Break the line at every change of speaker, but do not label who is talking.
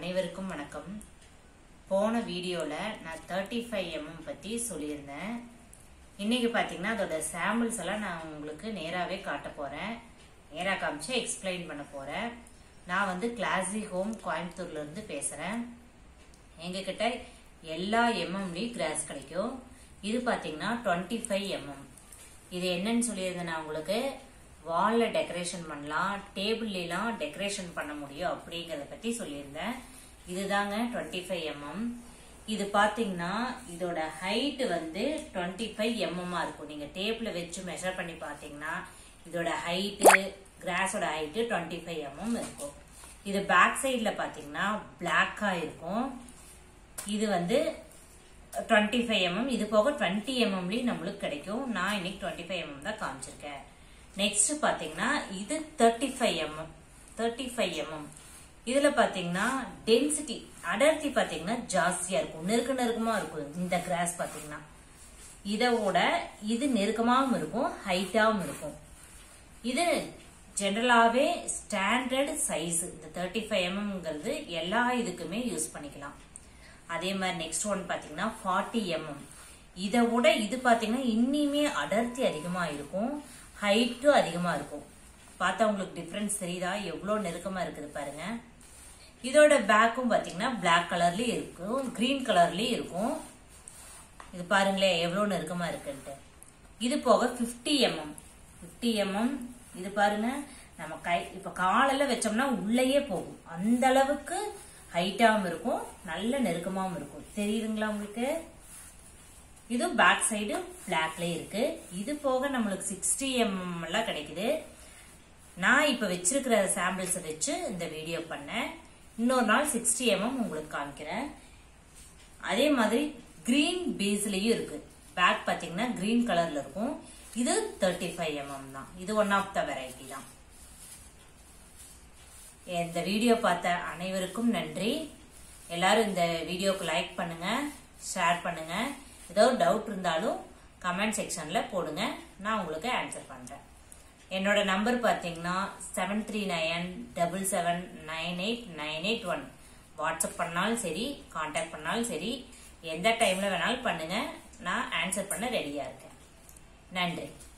அனைவருக்கும் வணக்கம் போன வீடியோவில் நான் தேர்ட்டி ஃபைவ் எம்எம் பற்றி சொல்லியிருந்தேன் இன்னைக்கு பார்த்தீங்கன்னா அதோட சாம்பிள்ஸ் எல்லாம் நான் உங்களுக்கு நேராகவே காட்ட போகிறேன் நேராக காமிச்சு எக்ஸ்பிளைன் பண்ண போகிறேன் நான் வந்து கிளாசி ஹோம் கோயம்புத்தூர்லேருந்து பேசுகிறேன் எங்ககிட்ட எல்லா எம்எம்லேயும் கிராஸ் கிடைக்கும் இது பார்த்தீங்கன்னா டுவெண்ட்டி ஃபைவ் எம்எம் இது என்னன்னு சொல்லியிருந்தேன் நான் உங்களுக்கு வாலில் டெக்கரேஷன் பண்ணலாம் டேபிள்லாம் டெக்கரேஷன் பண்ண முடியும் அப்படிங்கறத பற்றி சொல்லியிருந்தேன் இதுதாங்க டுவெண்ட்டி ஃபைவ் எம்எம் இது பார்த்தீங்கன்னா இதோட ஹைட் வந்து டுவெண்ட்டி ஃபைவ் எம்எம்மா இருக்கும் நீங்கள் டேப்பில் வச்சு மெஷர் பண்ணி பார்த்தீங்கன்னா இதோட ஹைட்டு கிராஸோட ஹைட்டு டுவெண்ட்டி ஃபைவ் எம்எம் இருக்கும் இது பேக் சைடில் பார்த்தீங்கன்னா பிளாக்காக இருக்கும் இது வந்து டுவெண்ட்டி ஃபைவ் எம்எம் இது போக டுவெண்ட்டி எம்எம்லேயும் நம்மளுக்கு கிடைக்கும் நான் இன்னைக்கு டுவெண்ட்டி ஃபைவ் எம்எம் தான் காமிச்சிருக்கேன் நெக்ஸ்ட் பார்த்தீங்கன்னா இது thirty five mm thirty five mm இதில் பார்த்தீங்கன்னா டென்சிட்டி அடர்த்தி பார்த்தீங்கன்னா ஜாஸ்தியாக இருக்கும் நெருக்க நெருக்கமாக இருக்கும் இந்த கிராஸ் பார்த்தீங்கன்னா இதோட இது நெருக்கமாகவும் இருக்கும் ஹைட்டாகவும் இருக்கும் இது ஜென்ரலாகவே ஸ்டாண்டர்ட் சைஸ் இந்த தேர்ட்டி ஃபைவ் எம்எம்ங்கிறது எல்லா இதுக்குமே யூஸ் பண்ணிக்கலாம் அதே மாதிரி நெக்ஸ்ட் ஒன் பார்த்தீங்கன்னா ஃபார்ட்டி எம்எம் இதை விட இது பார்த்தீங்கன்னா இன்னிமே அடர்த்தி அதிகமாக இருக்கும் ஹைட்டும் அதிகமாக இருக்கும் பார்த்தா உங்களுக்கு டிஃப்ரென்ஸ் தெரியுதா எவ்வளோ நெருக்கமாக இருக்குது பாருங்க இதோட பேக்கும் பார்த்தீங்கன்னா பிளாக் கலர்லேயும் இருக்கும் க்ரீன் கலர்லேயும் இருக்கும் இது பாருங்களேன் எவ்வளோ நெருக்கமாக இருக்குன்ட்டு இது போக ஃபிஃப்டி எம்எம் ஃபிஃப்டி எம்எம் இது பாருங்க நம்ம கை இப்போ காலில் வச்சோம்னா உள்ளேயே போகும் அந்த அளவுக்கு ஹைட்டாகவும் இருக்கும் நல்ல நெருக்கமாகவும் இருக்கும் தெரியுதுங்களா உங்களுக்கு இது பேக் சைடு பிளாக்ல இருக்கு இது போக நம்மளுக்கு சிக்ஸ்டி எம்எம் எல்லாம் கிடைக்குது நான் இப்ப வச்சிருக்கிற சாம்பிள்ஸை வச்சு இந்த வீடியோ பண்ணேன் இன்னொரு நாள் சிக்ஸ்டி எம்எம் உங்களுக்கு காமிக்கிறேன் அதே மாதிரி கிரீன் பேஸ்லயும் இருக்கு பேக் பாத்தீங்கன்னா கிரீன் கலர்ல இருக்கும் இது தேர்ட்டி ஃபைவ் எம்எம் தான் இது ஒன் ஆஃப் த வெரைட்டி தான் இந்த வீடியோ பார்த்த அனைவருக்கும் நன்றி எல்லாரும் இந்த வீடியோக்கு லைக் பண்ணுங்க ஷேர் பண்ணுங்க ஏதோ டவுட் இருந்தாலும் கமெண்ட் செக்ஷன்ல போடுங்க நான் உங்களுக்கு ஆன்சர் பண்றேன் என்னோட நம்பர் பார்த்தீங்கன்னா seven three nine double seven nine eight nine eight one WhatsApp பண்ணாலும் சரி கான்டாக்ட் பண்ணாலும் சரி எந்த டைம்ல வேணாலும் பண்ணுங்க நான் ஆன்சர் பண்ண ரெடியா இருக்கேன் நன்றி